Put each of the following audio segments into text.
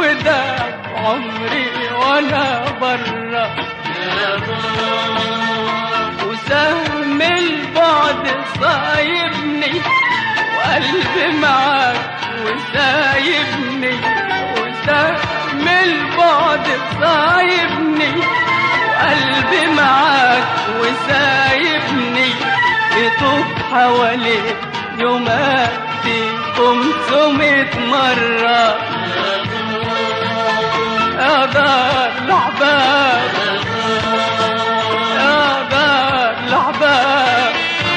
وده عمري وانا برا وسهم البعد صايبني وقلبي معاك وسايبني وسهم البعد صايبني وقلبي معاك وسايبني يطوف حواليك يوماتي خمسمية مرة يا دار الأحباب يا دار الأحباب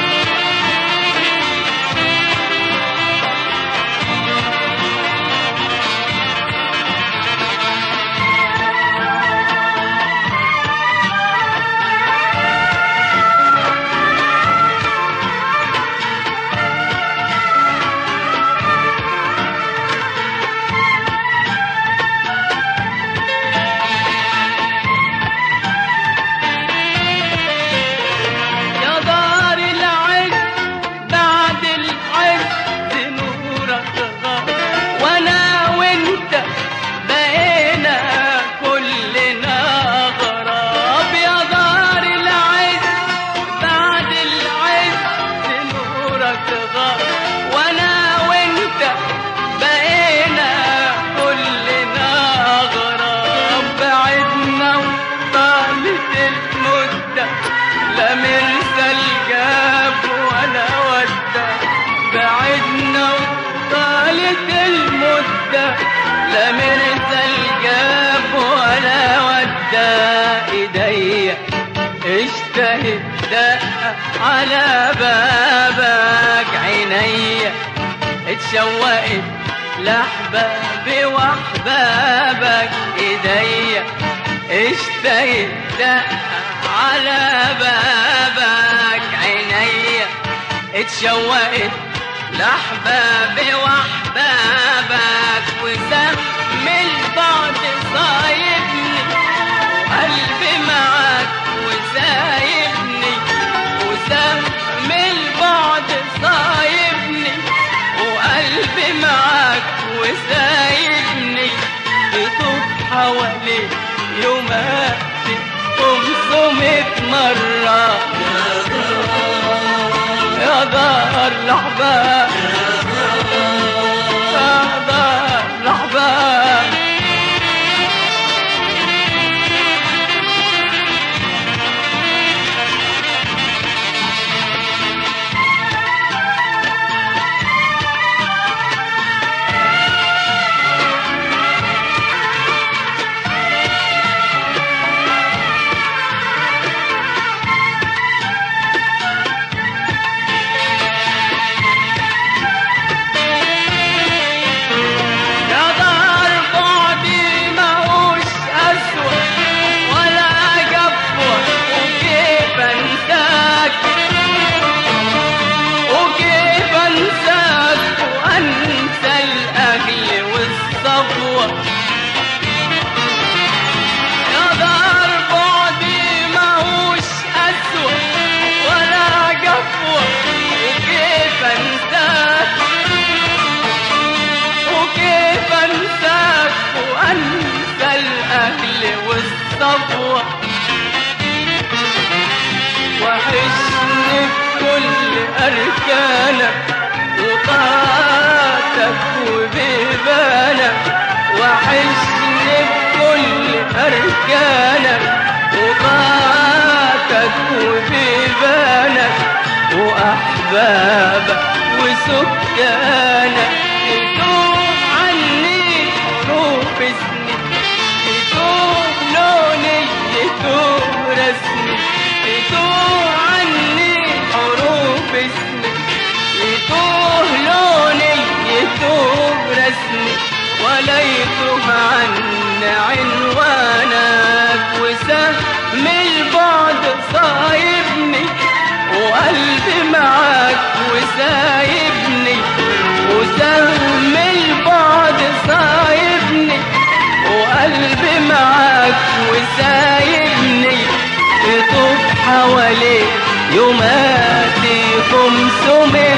يا دار العز بعد العز نورك غاب وانا وانت بقينا كلنا غراب يا دار العز بعد العز نورك غاب وانا وانت بقينا كلنا غراب بعدنا وطالت المده لا مرسل جاب ولا ودى بعدنا وطالت المدة لا مرسل جاب ولا ودى ايديا اشتهت دقة على بابك عينيا اتشوقت لأحبابي وأحبابك ايديا اشتهت دقة على بابك عينيا اتشوقت لأحبابي وأحبابك وسم البعد صايبني قلبي معاك وسايبني وسم البعد صايبني وقلبي معاك وسايبني يطوف حواليك يوماتي خمسمية مرة يا دار الأحباب يا دار الأحباب يا دار بعدي ماهوش أسوأ ولا جفوة وكيف أنساك وكيف أنساك وأنسى الأهل والصفوة يا دار بعدي ماهوش أسوأ ولا جفوة وكيف أنساك وكيف انساك وانسى الاهل والصفوة وحشني بكل اركانك وطاعتك وبيبانك وحشني بكل اركانك وطاعتك وبيبانك واحبابك وسكانك يتوب عني حروف سنين يتوب لوني يتوب رسمي يتوب عني حروف سنين يتوه لوني يتوب رسمي ولا يتوه عن عنوانك وسهم البعد صايبني وقلبي معاك وسايبني وسهم البعد صايبني وقلبي معاك وسايبني يطوف حواليك يوماتي خمسمية